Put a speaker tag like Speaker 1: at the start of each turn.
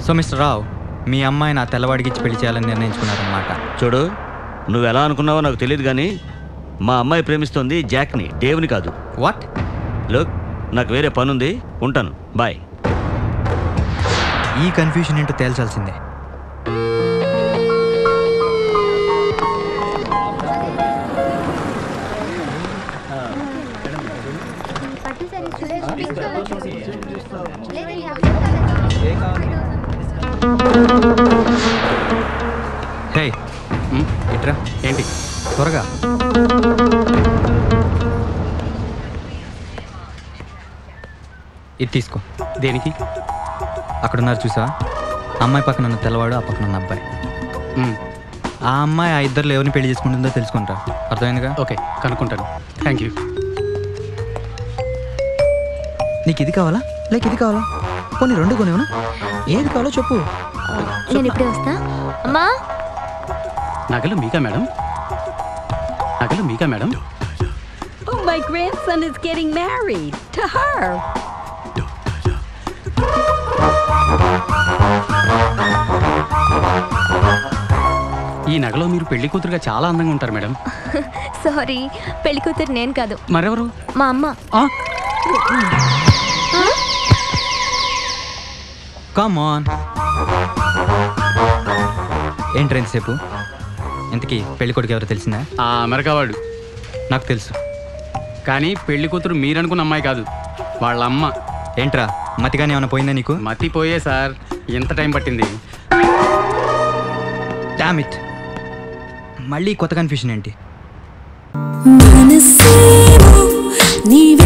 Speaker 1: So mister రావు మీ అమ్మాయి నా తెల్లవాడికి ఇచ్చి పెళ్లి చేయాలని నిర్ణయించుకున్నారనమాట
Speaker 2: చూడు నువ్వు ఎలా అనుకున్నావో నాకు తెలియదు కానీ మా అమ్మాయి ప్రేమిస్తోంది జాక్ని డేవ్ని కాదు
Speaker 1: వాట్
Speaker 2: లోక్ నాకు వేరే పనుంది ఉంటాను బాయ్
Speaker 1: ఈ కన్ఫ్యూషన్ ఏంటో తేల్చాల్సిందే హే ఇట్రా
Speaker 3: ఏంటి
Speaker 1: త్వరగా ఇది తీసుకో
Speaker 3: దేనికి
Speaker 1: అక్కడ ఉన్నారు చూసా అమ్మాయి పక్కన ఉన్న తెల్లవాడు ఆ పక్కన ఉన్న అబ్బాయి
Speaker 3: మ్మ్.
Speaker 1: ఆ అమ్మాయి ఆ ఇద్దరు ఎవరిని పెళ్లి చేసుకుంటుందో తెలుసుకుంటా అర్థమైందిగా
Speaker 3: ఓకే కనుక్కుంటాను థ్యాంక్ యూ
Speaker 1: నీకు ఇది కావాలా లేక ఇది కావాలా పోనీ రెండు కొనేవనా ఏది కావాలో చెప్పు
Speaker 4: నేను ఇప్పుడే వస్తా అమ్మా
Speaker 3: నగలు మీకా మేడం నగలు మీకా madam
Speaker 5: Oh, my grandson is getting married to her.
Speaker 3: ఈ నగలో మీరు పెళ్లి కూతురుగా చాలా అందంగా ఉంటారు మేడం
Speaker 4: సారీ పెళ్లి కూతురు నేను కాదు
Speaker 3: మరెవరు
Speaker 4: మా అమ్మ
Speaker 3: ఆ,
Speaker 1: కమ్ ఆన్ ఏంటి ఎంతసేపు ఇంతకీ పెళ్లి కొడుకు ఎవరో తెలిసిందా
Speaker 3: ఆ అమెరికా వాడు
Speaker 1: నాకు తెలుసు
Speaker 3: కానీ పెళ్లి కూతురు మీరనుకున్న అమ్మాయి కాదు వాళ్ళ అమ్మ
Speaker 1: ఏంట్రా మతిగానే ఏమైనా పోయిందా నీకు
Speaker 3: మతిపోయే సార్ ఎంత టైం పట్టింది
Speaker 1: డామ్ ఇట్ మళ్ళీ కొత్త కన్ఫ్యూషన్ ఏంటి
Speaker 6: మనసేమో నీవే